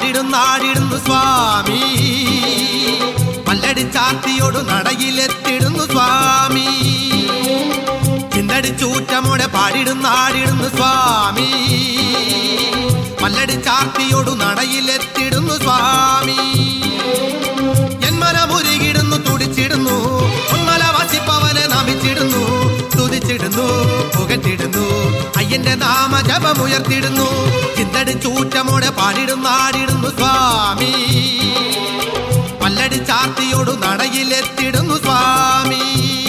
പാടിടുന്നാടിടുന്നു സ്വാമി പല്ലടിച്ചാർത്തിയോട് നടയിലെത്തിടുന്നു സ്വാമി ചിന്തടിച്ചൂറ്റമോടെ പാടിടുന്നാടിടുന്നു സ്വാമി പല്ലടിച്ചാർത്തിയോട് നടയിലെത്തിടുന്നു സ്വാമി N മനമുരുകിടുന്നു തുടിച്ചിടുന്നു ഉന്മല വസിപ്പവനെ നമിച്ചിടുന്നു സ്തുതിച്ചിടുന്നു പുകറ്റിടുന്നു അയ്യന്റെ നാമ ജപമുയർത്തിടുന്നു ചിന്തടി ചൂറ്റമോടെ പാടിടുന്നാടിടുന്നു സ്വാമി പല്ലടി ചാർത്തിയോടു നടയിലെത്തിടുന്നു സ്വാമി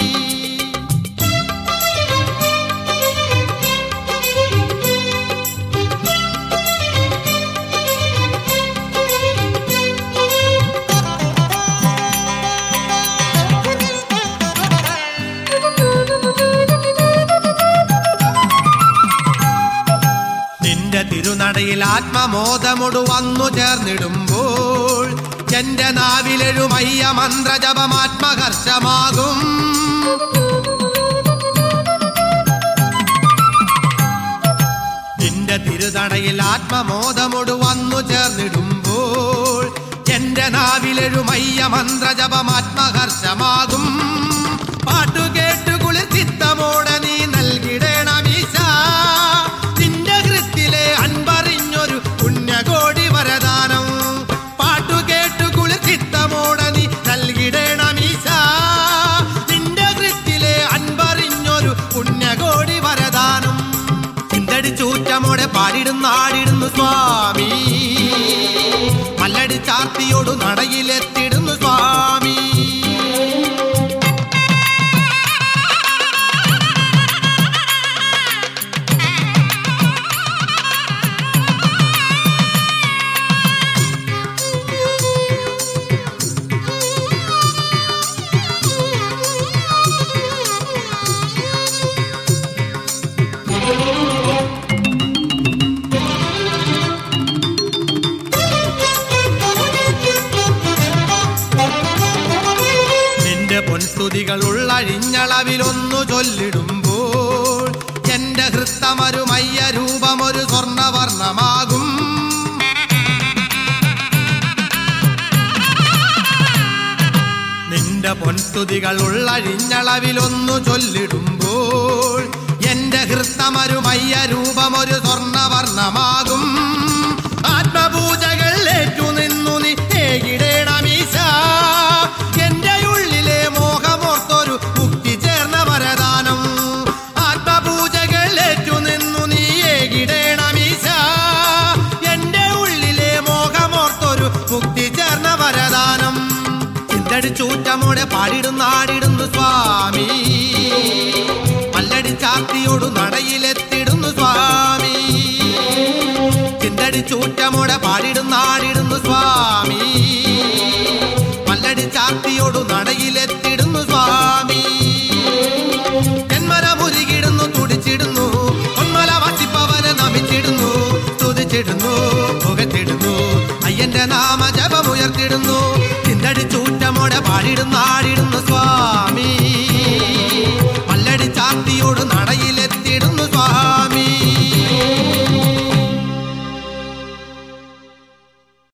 നിന്റെ തിരുനടയിൽ ആത്മമോദമൊടു വന്നു ചേർന്നിടുമ്പോൾ എന്റെ നാവിലെഴുമയ്യ മന്ത്രജപം ആത്മഹർഷമാകും നിന്റെ തിരുനടയിൽ ആത്മമോദമൊടു വന്നു ചേർന്നിടുമ്പോൾ എന്റെ നാവിലെഴുമയ്യ മന്ത്രജപം ആത്മഹർഷമാകും പാട്ടുകേട്ടു കുളിർ ചിത്തമോടെ നീ നൽകിടേണമീശ നിന്റെ കൃത്തിലെ അൻപറിഞ്ഞൊരു പുണ്യകോടി വരദാനം പാട്ടുകേട്ടു കുളിർ ചിത്തമോടെ നീ നൽകിടേണമീശ നിന്റെ കൃത്തിലെ അൻപറിഞ്ഞൊരു പുണ്യകോടി വരദാനം ചിന്തടി ചൂറ്റമോടെ പാടിടുന്നാടിടുന്നു സ്വാമി മല്ലടി ചാർത്തിയോടു നടയിലെത്തിടുന്നു സ്വാമി നിന്റെ പൊൻസ്തുതികൾ ഉള്ളഴിഞ്ഞളവിലൊന്നു ചൊല്ലിടുമ്പോൾ എന്റെ ഹൃത്തമരുമയ്യ രൂപമൊരു സ്വർണവർണ്ണമാകും നിന്റെ പൊൻസ്തുതികൾ ഉള്ളഴിഞ്ഞളവിലൊന്നു ചൊല്ലിടുമ്പോൾ എന്റെ ഹൃത്തമരുമയ്യ രൂപമൊരു സ്വർണവർണ്ണമാകും ആത്മപൂജകൾ ഏറ്റു നിന്നു നീ ഏകിടേണമീശ എന്റെ ഉള്ളിലെ മോഹമോർത്തൊരു മുക്തി ചേർന്ന വരദാനം ആത്മപൂജകൾ ഏറ്റു നിന്നു നീ ഏകിടേണമീശ എന്റെ ഉള്ളിലെ മോഹമോർത്തൊരു മുക്തി ചേർന്ന വരദാനം ചിന്തടി ചൂറ്റമോടെ പാടിടുന്നാടിടുന്നു സ്വാമി പല്ലടി ചാത്തിയോടു നടയിലെത്തിടുന്നു സ്വാമി ചിന്തടി ചൂറ്റമോടെ പാടിടുന്നാടിടുന്നു സ്വാമി പല്ലടി ചാത്തിയോടു നടയിലെത്തിടുന്നു സ്വാമി ജന്മനമുരുകിടുന്നു തുടിച്ചിടുന്നു ഒന്മല വസിപ്പവനെ നമിച്ചിടുന്നു സ്തുതിച്ചിടുന്നു പുകച്ചിടുന്നു അയ്യന്റെ നാമ ജപമുയർത്തിടുന്നു ചിന്തടി ചൂറ്റമോടെ പാടിടുന്നാടിടുന്നു സ്വാമി